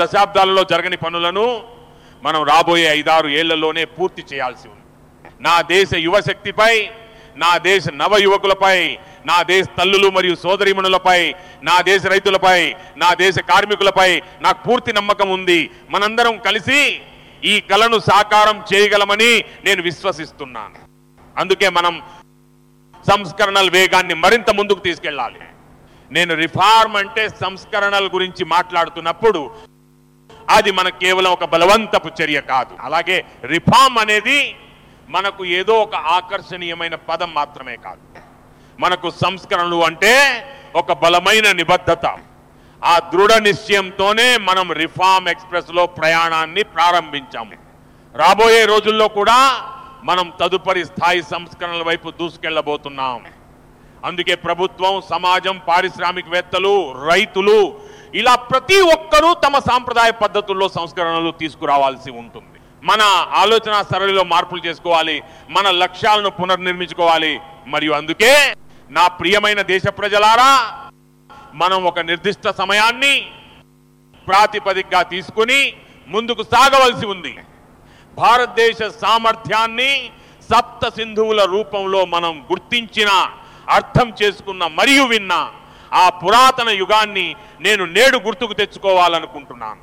దశాబ్దాలలో జరగని పనులను మనం రాబోయే ఐదారు ఏళ్లలోనే పూర్తి చేయాల్సి ఉంది నా దేశ యువశక్తిపై నా దేశ నవ యువకులపై నా దేశ తల్లులు మరియు సోదరిమణులపై నా దేశ రైతులపై నా దేశ కార్మికులపై నాకు పూర్తి నమ్మకం ఉంది మనందరం కలిసి ఈ కలను సాకారం చేయగలమని నేను విశ్వసిస్తున్నాను అందుకే మనం సంస్కరణల వేగాన్ని మరింత ముందుకు తీసుకెళ్ళాలి నేను రిఫార్మ్ అంటే సంస్కరణల గురించి మాట్లాడుతున్నప్పుడు అది మన కేవలం ఒక బలవంతపు చర్య కాదు అలాగే రిఫార్మ్ అనేది మనకు ఏదో ఒక ఆకర్షణీయమైన పదం మాత్రమే కాదు మనకు సంస్కరణలు అంటే ఒక బలమైన నిబద్ధత ఆ దృఢ నిశ్చయంతోనే మనం రిఫార్మ్ ఎక్స్ప్రెస్ లో ప్రయాణాన్ని ప్రారంభించాము రాబోయే రోజుల్లో కూడా మనం తదుపరి స్థాయి సంస్కరణల వైపు దూసుకెళ్లబోతున్నాం అందుకే ప్రభుత్వం సమాజం పారిశ్రామికవేత్తలు రైతులు ఇలా ప్రతి ఒక్కరూ తమ సాంప్రదాయ పద్ధతుల్లో సంస్కరణలు తీసుకురావాల్సి ఉంటుంది మన ఆలోచన సరళిలో మార్పులు చేసుకోవాలి మన లక్ష్యాలను పునర్నిర్మించుకోవాలి మరియు అందుకే నా ప్రియమైన దేశ ప్రజలారా మనం ఒక నిర్దిష్ట సమయాన్ని ప్రాతిపదికగా తీసుకుని ముందుకు సాగవలసి ఉంది భారతదేశ సామర్థ్యాన్ని సప్త సింధువుల రూపంలో మనం గుర్తించిన అర్థం చేసుకున్న మరియు విన్న ఆ పురాతన యుగాన్ని నేను నేడు గుర్తుకు తెచ్చుకోవాలనుకుంటున్నాను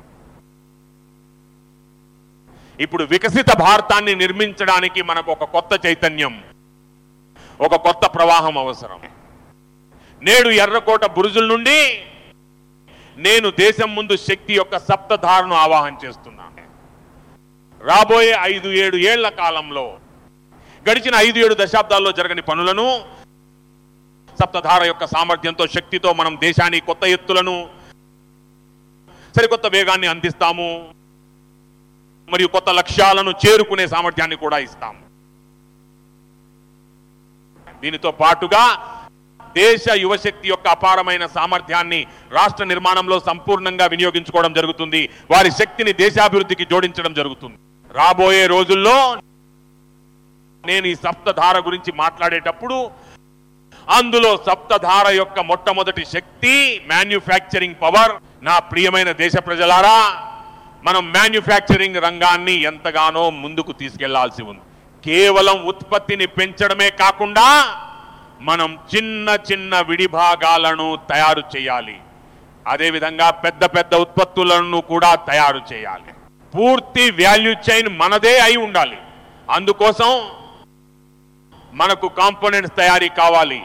ఇప్పుడు వికసిత భారతాన్ని నిర్మించడానికి మనకు ఒక కొత్త చైతన్యం ఒక కొత్త ప్రవాహం అవసరం నేడు ఎర్రకోట బురుజుల నుండి నేను దేశం ముందు శక్తి యొక్క సప్తధారను ఆవాహన చేస్తున్నాను రాబోయే ఐదు ఏడు ఏళ్ల కాలంలో గడిచిన ఐదు ఏడు దశాబ్దాల్లో జరగని పనులను సప్తధార యొక్క సామర్థ్యంతో శక్తితో మనం దేశానికి కొత్త ఎత్తులను సరికొత్త వేగాన్ని అందిస్తాము మరియు కొత్త లక్ష్యాలను చేరుకునే సామర్థ్యాన్ని కూడా ఇస్తాము దీనితో పాటుగా దేశ యువశక్తి యొక్క అపారమైన సామర్థ్యాన్ని రాష్ట్ర నిర్మాణంలో సంపూర్ణంగా వినియోగించుకోవడం జరుగుతుంది వారి శక్తిని దేశాభివృద్ధికి జోడించడం జరుగుతుంది రాబోయే రోజుల్లో నేను ఈ సప్తధార గురించి మాట్లాడేటప్పుడు అందులో సప్తధార యొక్క మొట్టమొదటి శక్తి మ్యానుఫ్యాక్చరింగ్ పవర్ నా ప్రియమైన దేశ ప్రజలారా మనం మ్యానుఫ్యాక్చరింగ్ రంగాన్ని ఎంతగానో ముందుకు తీసుకెళ్లాల్సి ఉంది కేవలం ఉత్పత్తిని పెంచడమే కాకుండా మనం చిన్న చిన్న విడిభాగాలను తయారు చేయాలి అదేవిధంగా పెద్ద పెద్ద ఉత్పత్తులను కూడా తయారు చేయాలి పూర్తి వాల్యూ చైన్ మనదే అయి ఉండాలి అందుకోసం మనకు కాంపోనెంట్స్ తయారీ కావాలి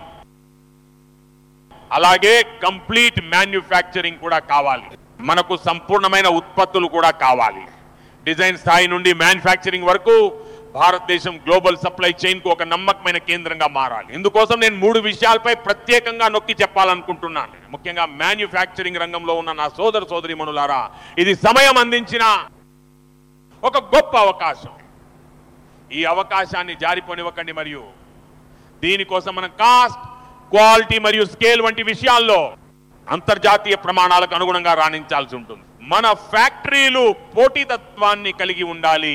అలాగే కంప్లీట్ మ్యానుఫ్యాక్చరింగ్ కూడా కావాలి మనకు సంపూర్ణమైన ఉత్పత్తులు కూడా కావాలి డిజైన్ స్థాయి నుండి మ్యానుఫ్యాక్చరింగ్ వరకు భారతదేశం గ్లోబల్ సప్లై చైన్ కు ఒక నమ్మకమైన కేంద్రంగా మారాలి ఇందుకోసం నేను మూడు విషయాలపై ప్రత్యేకంగా నొక్కి చెప్పాలనుకుంటున్నాను ముఖ్యంగా మ్యానుఫ్యాక్చరింగ్ రంగంలో ఉన్న నా సోదర సోదరిమణులారా ఇది సమయం అందించిన ఒక గొప్ప అవకాశం ఈ అవకాశాన్ని జారిపోనివ్వకండి మరియు దీనికోసం మనం కాస్ట్ క్వాలిటీ మరియు స్కేల్ వంటి విషయాల్లో అంతర్జాతీయ ప్రమాణాలకు అనుగుణంగా రాణించాల్సి ఉంటుంది మన ఫ్యాక్టరీలు పోటీతత్వాన్ని కలిగి ఉండాలి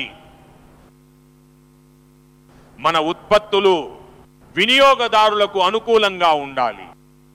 మన ఉత్పత్తులు వినియోగదారులకు అనుకూలంగా ఉండాలి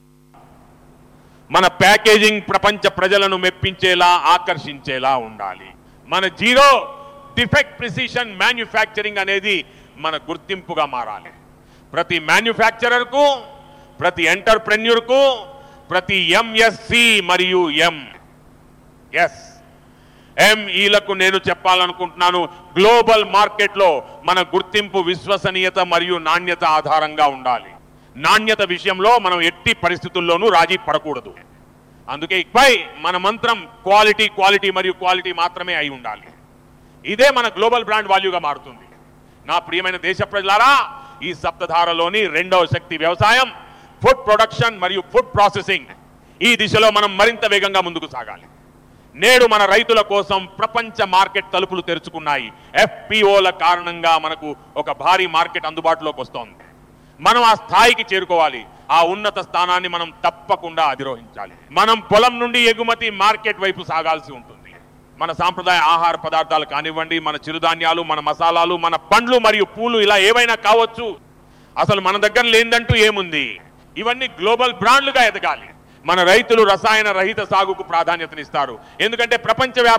మన ప్యాకేజింగ్ ప్రపంచ ప్రజలను మెప్పించేలా ఆకర్షించేలా ఉండాలి మన జీరో డిఫెక్ట్ ప్రిసిషన్ మ్యానుఫ్యాక్చరింగ్ అనేది మన గుర్తింపుగా మారాలి ప్రతి మ్యానుఫ్యాక్చరర్కు ప్రతి ఎంటర్ప్రెన్యూర్కు ప్రతి ఎంఎస్సి మరియు ఎం ఎస్ ఎంఈలకు నేను చెప్పాలనుకుంటున్నాను గ్లోబల్ మార్కెట్లో మన గుర్తింపు విశ్వసనీయత మరియు నాణ్యత ఆధారంగా ఉండాలి నాణ్యత విషయంలో మనం ఎట్టి పరిస్థితుల్లోనూ రాజీ పడకూడదు అందుకే ఇకపై మన మంత్రం క్వాలిటీ క్వాలిటీ మరియు క్వాలిటీ మాత్రమే అయి ఉండాలి ఇదే మన గ్లోబల్ బ్రాండ్ వాల్యూగా మారుతుంది నా ప్రియమైన దేశ ప్రజలారా ఈ సప్తధారలోని రెండవ శక్తి వ్యవసాయం ఫుడ్ ప్రొడక్షన్ మరియు ఫుడ్ ప్రాసెసింగ్ ఈ దిశలో మనం మరింత వేగంగా ముందుకు సాగాలి నేడు మన రైతుల కోసం ప్రపంచ మార్కెట్ తలుపులు తెరుచుకున్నాయి ఎఫ్పిఓల కారణంగా మనకు ఒక భారీ మార్కెట్ అందుబాటులోకి వస్తోంది మనం ఆ స్థాయికి చేరుకోవాలి ఆ ఉన్నత స్థానాన్ని మనం తప్పకుండా అధిరోహించాలి మనం పొలం నుండి ఎగుమతి మార్కెట్ వైపు సాగాల్సి ఉంటుంది మన సాంప్రదాయ ఆహార పదార్థాలు కానివ్వండి మన చిరుధాన్యాలు మన మసాలాలు మన పండ్లు మరియు పూలు ఇలా ఏవైనా కావచ్చు అసలు మన దగ్గర లేదంటూ ఏముంది ఇవన్నీ గ్లోబల్ బ్రాండ్లుగా ఎదగాలి మన రైతులు రసాయన రహిత సాగుకు ప్రాధాన్యతనిస్తారు ఎందుకంటే ప్రపంచ